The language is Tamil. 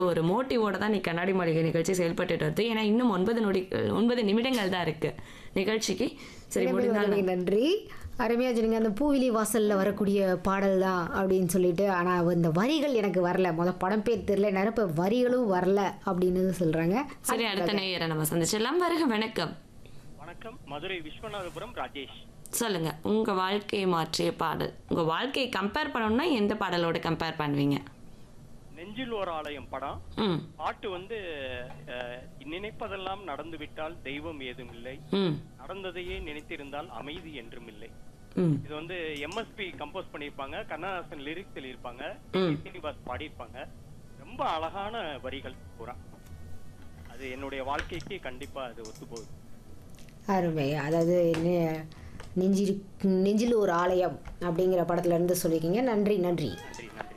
ஒரு மோட்டிவோட தான் நீ கண்ணாடி மாளிகை நிகழ்ச்சி செயல்பட்டுட்டு வருது ஏன்னா இன்னும் ஒன்பது நொடி ஒன்பது நிமிடங்கள் தான் இருக்கு நிகழ்ச்சிக்கு சரி இனிமேல் முடிந்தால் வருவீங்க, நன்றி அருமையாக சொன்னீங்க அந்த பூவிலி வாசலில் வரக்கூடிய பாடல் தான் அப்படின்னு சொல்லிட்டு ஆனால் இந்த வரிகள் எனக்கு வரல முத படம் பேர் தெரியல நிரப்ப வரிகளும் வரல அப்படின்னு சொல்கிறாங்க சரி அடுத்த நேயரை நம்ம சந்திச்சிடலாம் வருக வணக்கம் வணக்கம் மதுரை விஸ்வநாதபுரம் ராஜேஷ் சொல்லுங்க உங்க வாழ்க்கையை மாற்றிய பாடல் உங்க வாழ்க்கையை கம்பேர் பண்ணணும்னா எந்த பாடலோட கம்பேர் பண்ணுவீங்க நெஞ்சில் ஒரு ஆலயம் படம் ம் பாட்டு வந்து அஹ், நினைப்பதெல்லாம் நடந்துவிட்டால் தெய்வம் ஏதும் இல்லை ம் நடந்ததையே நினைத்திருந்தால் அமைதி என்றும் இல்லை ம் இது வந்து எம்எஸ்பி கம்போஸ் பண்ணியிருப்பாங்க கண்ணதாசன் லிரிக்ஸ் எழுதியிருப்பாங்க ம். சீனிவாஸ் பாடியிருப்பாங்க ரொம்ப அழகான வரிகள் பூரா அது என்னுடைய வாழ்க்கைக்கு கண்டிப்பா அது ஒத்து போகுது அருமை அதாவது நெ- நெஞ்சில் நெஞ்சில் ஒரு ஆலயம் அப்படிங்கிற படத்துல இருந்து சொல்லியிருக்கீங்க நன்றி நன்றி நன்றி நன்றி